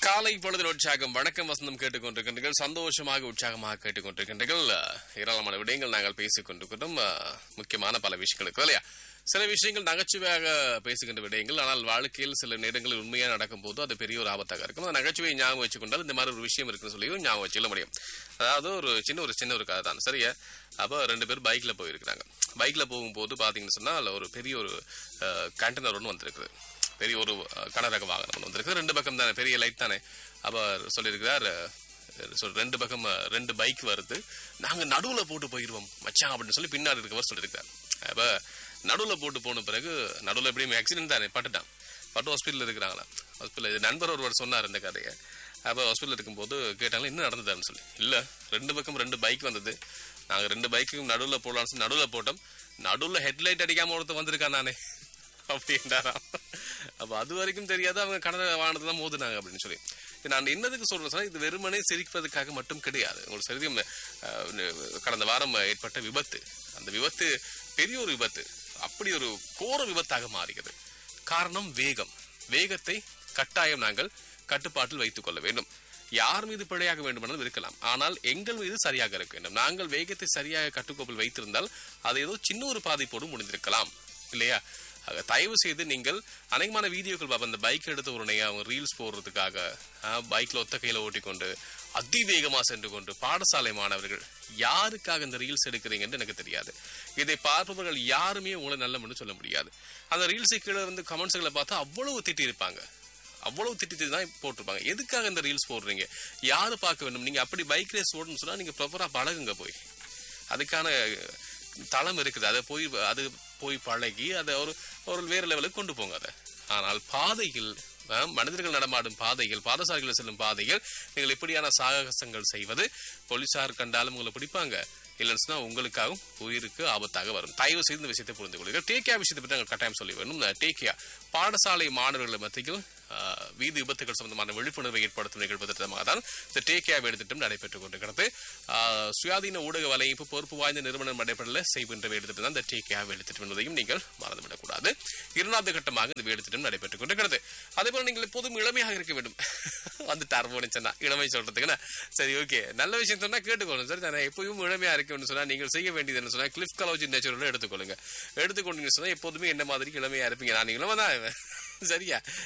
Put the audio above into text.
காலை பொழுதில் உற்சாகம் வணக்கம் வசந்தம் கேட்டுக்கொண்டிருக்கின்றீர்கள் சந்தோஷமாக உற்சாகமாக கேட்டுக்கொண்டிருக்கின்றீர்கள் அஹ், ஏராளமான விடயங்கள் நாங்கள் பேசிக் கொண்டிருக்கிறோம் அஹ், முக்கியமான பல விஷயங்கள் இருக்கு இல்லையா சில விஷயங்கள் நகைச்சுவையாக பேசுகின்ற விடயங்கள் ஆனால் வாழ்க்கையில் சில நேரங்களில் உண்மையாக நடக்கும் போது அது பெரிய ஒரு ஆபத்தாக இருக்கும் அந்த நகைச்சுவையை ஞாபகம் வச்சுக்கொண்டால் இந்த மாதிரி ஒரு விஷயம் இருக்குன்னு சொல்லி ஞாபகம் வச்சுக்க முடியும் அதாவது ஒரு சின்ன ஒரு சின்ன ஒரு கதை தான் சரியா அப்போ ரெண்டு பேர் பைக்ல போயிருக்கிறாங்க பைக்ல போகும்போது பாத்தீங்கன்னு சொன்னா அதுல ஒரு பெரிய ஒரு கண்டெய்னர் ஒன்று வந்திருக்குது பெரிய ஒரு அஹ், கனரக வாகனம் ஒன்று வந்திருக்கு ரெண்டு பக்கம் தானே பெரிய லைட் தானே அவர் சொல்லியிருக்கிறார் அஹ், சொல் ரெண்டு பக்கம் அஹ், ரெண்டு பைக் வருது நாங்க நடுவுல போட்டு போயிடுவோம் மச்சான் அப்படின்னு சொல்லி பின்னாடி இருக்கவர் சொல்லியிருக்காரு அப்ப நடுவுல போட்டு போன பிறகு நடுவுல எப்படியும் ஆக்சிடென்ட் தானே பட்டுட்டான் பட்டு ஹாஸ்பிட்டல் இருக்கிறாங்களா ஹாஸ்பிட்டல் நண்பர் ஒருவர் சொன்னார் இந்த கதையை அப்போ ஹாஸ்பிட்டல் இருக்கும்போது கேட்டாங்க என்ன நடந்ததுன்னு சொல்லி இல்ல ரெண்டு பக்கம் ரெண்டு பைக் வந்தது நாங்க ரெண்டு பைக்கும் நடுவுல போடலாம்னு சொல்லி நடுவுல போட்டோம் நடுவுல ஹெட்லைட் அடிக்காம ஒருத்தர் வந்திருக்கான் நானே அப்படின்றாராம் அப்ப அது வரைக்கும் தெரியாத அவங்க கடந்த வாகனத்தை தான் மோதுனாங்க அப்படின்னு சொல்லி இது நான் என்னதுக்கு சொல்றேன் சொன்னா இது வெறுமனே சிரிப்பதற்காக மட்டும் கிடையாது உங்களுக்கு சரியும் கடந்த வாரம் ஏற்பட்ட விபத்து அந்த விபத்து பெரிய ஒரு விபத்து அப்படி ஒரு கோர விபத்தாக மாறுகிறது காரணம் வேகம் வேகத்தை கட்டாயம் நாங்கள் கட்டுப்பாட்டில் வைத்துக் கொள்ள வேண்டும் யார் மீது பிழையாக வேண்டுமானாலும் இருக்கலாம் ஆனால் எங்கள் மீது சரியாக இருக்க வேண்டும் நாங்கள் வேகத்தை சரியாக கட்டுக்கோப்பில் வைத்திருந்தால் அது ஏதோ சின்ன ஒரு பாதிப்போடு முடிந்திருக்கலாம் இல்லையா ஆக, தயவு செய்து நீங்கள் அநேகமான வீடியோக்கள் பாப்ப இந்த பைக் எடுத்த உடனே அவங்க ரீல்ஸ் போடுறதுக்காக பைக்ல ஒத்த கையில ஓட்டிக்கொண்டு அதிவேகமா சென்று கொண்டு பாடசாலை மாணவர்கள் யாருக்காக இந்த ரீல்ஸ் எடுக்கிறீங்கன்னு எனக்கு தெரியாது இதை பார்ப்பவர்கள் யாருமே உங்களை நல்லவன்னு சொல்ல முடியாது அந்த ரீல்ஸு கீழே வந்து கமெண்ட்ஸ்களை பார்த்தா அவ்வளவு திட்டி இருப்பாங்க அவ்வளவு திட்டி திட்டி தான் போட்டிருப்பாங்க எதுக்காக இந்த ரீல்ஸ் போடுறீங்க யாரு பார்க்க வேண்டும் நீங்க அப்படி பைக் ரேஸ் ஓடணும்னு சொன்னா நீங்க ப்ராப்பரா பழகுங்க போய் அதுக்கான தளம் இருக்குது அதை போய் அது போய் பழகி அதை ஒரு ஒரு வேறு லெவலுக்கு கொண்டு போங்க அதை ஆனால் பாதையில் அஹ், மனிதர்கள் நடமாடும் பாதைகள் பாதசாரிகள் செல்லும் பாதைகள் நீங்கள் இப்படியான சாகசங்கள் செய்வது போலீசார் கண்டாலும் உங்களை பிடிப்பாங்க இல்லைன்னு சொன்னா உங்களுக்காகவும் உயிருக்கு ஆபத்தாக வரும் தயவு செய்து இந்த விஷயத்தை புரிந்து கொள்ளுங்கள் டேக்கியா விஷயத்தை பற்றி நாங்கள் கட்டாயம் சொல்லி வேணும் டேக்கியா பாடசாலை மாணவர்கள் மத்தியில் ஆஹ், வீதி விபத்துகள் சம்பந்தமான விழிப்புணர்வை ஏற்படுத்தும் நிகழ்வு திட்டமாக தான் இந்த டேக்கியா வேடு திட்டம் நடைபெற்றுக் கொண்டிருக்கிறது ஆஹ், சுயாதீன ஊடக வலையமைப்பு பொறுப்பு வாய்ந்த நிறுவனம் நடைபெறல செய்கின்ற வேடு திட்டம் தான் இந்த டேக்கியா வேடு திட்டம் என்பதையும் நீங்கள் மறந்துவிடக்கூடாது இரண்டாவது கட்டமாக இந்த வேடு திட்டம் நடைபெற்றுக் கொண்டிருக்கிறது அதே போல நீங்கள் எப்போதும் இளமையாக இருக்க வேண்டும் வந்துட்டார் போனிச்சா இளமை சொல்றதுக்குன்னா சரி ஓகே நல்ல விஷயம் சொன்னா கேட்டுக்கொள்ளுங்க சரி நான் எப்பவும் இளமையா இருக்கணும்னு சொன்னா நீங்கள் செய்ய வேண்டியது என்ன சொன்னா கிளிஃப் கலோஜி நேச்சுரல் எடுத்துக்கொள்ளுங்க எடுத்துக்கொண்டீங்கன்னு சொன்னா எப்போதுமே என்ன மாதிரி இளமையா இருப்பீங்க நான் இளமை தான் சரியா